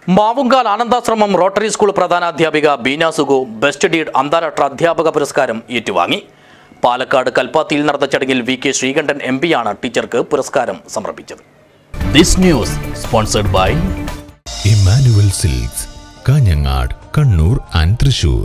Mavungal Anandashram Rotary school പ്രധാനാധ്യാപിക Beena Sugu best deed അന്താരാഷ്ട്ര അധ്യാപക പുരസ്കാരം ഏറ്റുവാങ്ങി പാലക്കാട് കൽപ്പാത്തിയിൽ നടന്ന ചടങ്ങിൽ വി കെ ശ്രീകണ്ഠൻ എം പിയാണ് ടീച്ചർക്ക് പുരസ്കാരം സമർപ്പിച്ചത് this news sponsored by Emmanuel Silks Kanhangad Kannur and Thrissur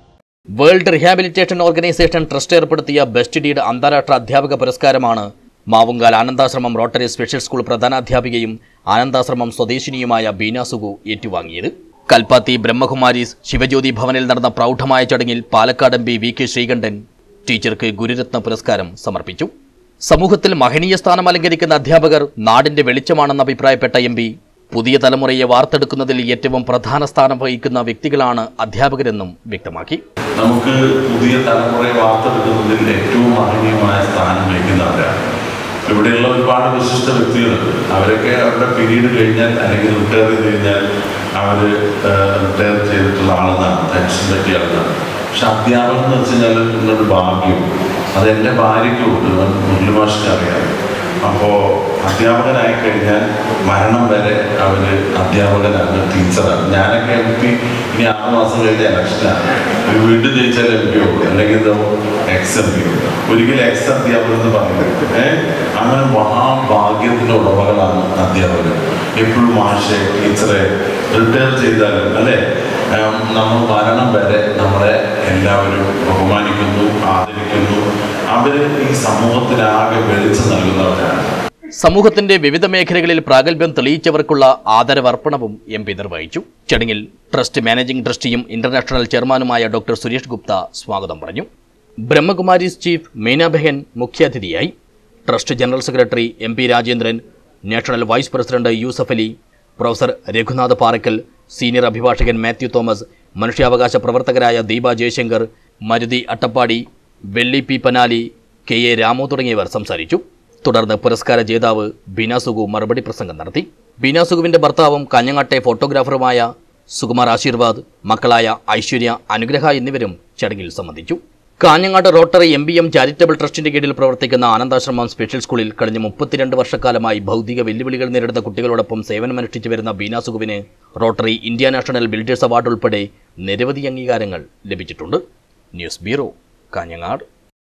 World Rehabilitation Organisation Trust ഏർപ്പെടുത്തിയ ബെസ്റ്റ് ഡീഡ് അന്താരാഷ്ട്ര അധ്യാപക പുരസ്കാരമാണ് Mavungal Anandashram Rotary special school പ്രധാനാധ്യാപികയും ആനന്ദാശ്രമം സ്വദേശിനിയുമായ ബീന സുഗു ഏറ്റുവാങ്ങിയത് കൽപ്പാത്തി ബ്രഹ്മകുമാരീസ് ശിവജ്യോതി ഭവനിൽ നടന്ന പ്രൗഢമായ ചടങ്ങിൽ Palakkad M P V K Sreekandan ടീച്ചർക്ക് ഗുരുരത്ന പുരസ്കാരം സമർപ്പിച്ചു സമൂഹത്തിൽ മഹനീയ സ്ഥാനം അലങ്കരിക്കുന്ന അധ്യാപകർ നാടിന്റെ വെളിച്ചമാണെന്ന് അഭിപ്രായപ്പെട്ട എം പി പുതിയ തലമുറയെ വാർത്തെടുക്കുന്നതിൽ ഏറ്റവും പ്രധാന സ്ഥാനം വഹിക്കുന്ന വ്യക്തികളാണ് അധ്യാപകരെന്നും വ്യക്തമാക്കി നമുക്ക് പുതിയ തലമുറയെ വാർത്തെടുക്കുന്നതിൽ ഏറ്റവും മഹനീയമായ സ്ഥാനം വഹിക്കുന്നവരാണ് ഇവിടെയുള്ള ഒരുപാട് വിശിഷ്ട വ്യക്തികളുണ്ട് അവരൊക്കെ അവരുടെ പീരീഡ് കഴിഞ്ഞാൽ അല്ലെങ്കിൽ റിട്ടയർ ചെയ്ത് കഴിഞ്ഞാൽ അവർ റിട്ടയർ ചെയ്തിട്ടുള്ള ആളെന്നാണ് പെൻഷൻ പറ്റിയ ആളെന്നാണ് പക്ഷെ അധ്യാപനം എന്ന് വെച്ച് കഴിഞ്ഞാൽ ഉള്ളൊരു ഭാഗ്യം അത് എൻ്റെ ഭാര്യയ്ക്കും ഉണ്ട് മുരളി മാഷിന് അറിയാം അപ്പോൾ അധ്യാപകനായി കഴിഞ്ഞാൽ മരണം വരെ അവർ അധ്യാപകനാണ് ടീച്ചറാണ് ഞാനൊക്കെ എം പി ഇനി ആറ് മാസം കഴിഞ്ഞ ഇലക്ഷനാണ് ഒരു വീണ്ടും ജയിച്ചാൽ എം പി ആവും അല്ലെങ്കിൽ എക്സ് എം പി ഒരിക്കലും എക്സ് അധ്യാപകൻ എന്ന് പറയുന്നത് ഏഹ് അങ്ങനെ മഹാഭാഗ്യത്തിൻ്റെ ഉടമകളാണ് അധ്യാപകർ എപ്പോഴും മാഷെ ടീച്ചറെ റിട്ടയർ ചെയ്താലും അല്ലേ ഏം, നമ്മൾ മരണം വരെ നമ്മളെ എല്ലാവരും ബഹുമാനിക്കുന്നു ആദരിക്കുന്നു അവർ ഈ സമൂഹത്തിനാകെ വെളിച്ചം നൽകുന്നവരാണ് സമൂഹത്തിന്റെ വിവിധ മേഖലകളിൽ പ്രാഗൽഭ്യം തെളിയിച്ചവർക്കുള്ള ആദരവർപ്പണവും എം പി നിർവഹിച്ചു ചടങ്ങിൽ ട്രസ്റ്റ് മാനേജിംഗ് ട്രസ്റ്റിയും ഇന്റർനാഷണൽ ചെയർമാനുമായ ഡോക്ടർ സുരേഷ് ഗുപ്ത സ്വാഗതം പറഞ്ഞു ബ്രഹ്മകുമാരീസ് ചീഫ് മീന ബെഹൻ മുഖ്യാതിഥിയായി trust general secretary M P Rajendran national vice president Yusuf Ali professor Raghunath Parakkal senior അഭിഭാഷകൻ മാത്യു തോമസ് മനുഷ്യാവകാശ പ്രവർത്തകരായ Deepa Jaishankar Maruthi Attappadi Velli P Panali K A Ramu തുടങ്ങിയവർ സംസാരിച്ചു തുടർന്ന് പുരസ്കാര ജേതാവ് ബീനാസുഗു മറുപടി പ്രസംഗം നടത്തി ബീനാസുഗുവിന്റെ ഭർത്താവും കാഞ്ഞങ്ങാട്ടെ ഫോട്ടോഗ്രാഫറുമായ സുകുമാർ ആശീർവാദ് മക്കളായ ഐശ്വര്യ അനുഗ്രഹ എന്നിവരും ചടങ്ങിൽ സംബന്ധിച്ചു Kanhangad Rotary M B M charitable ട്രസ്റ്റിന്റെ കീഴിൽ പ്രവർത്തിക്കുന്ന ആനന്ദാശ്രമം സ്പെഷ്യൽ സ്കൂളിൽ കഴിഞ്ഞ മുപ്പത്തിരണ്ട് വർഷക്കാലമായി ഭൗതിക വെല്ലുവിളികൾ നേരിടുന്ന കുട്ടികളോടൊപ്പം സേവനമനുഷ്ഠിച്ചു വരുന്ന ബീനാസുഗുവിന് Rotary India National Builders Award ഉൾപ്പെടെ നിരവധി അംഗീകാരങ്ങൾ ലഭിച്ചിട്ടുണ്ട് ന്യൂസ് ബ്യൂറോ കാഞ്ഞങ്ങാട്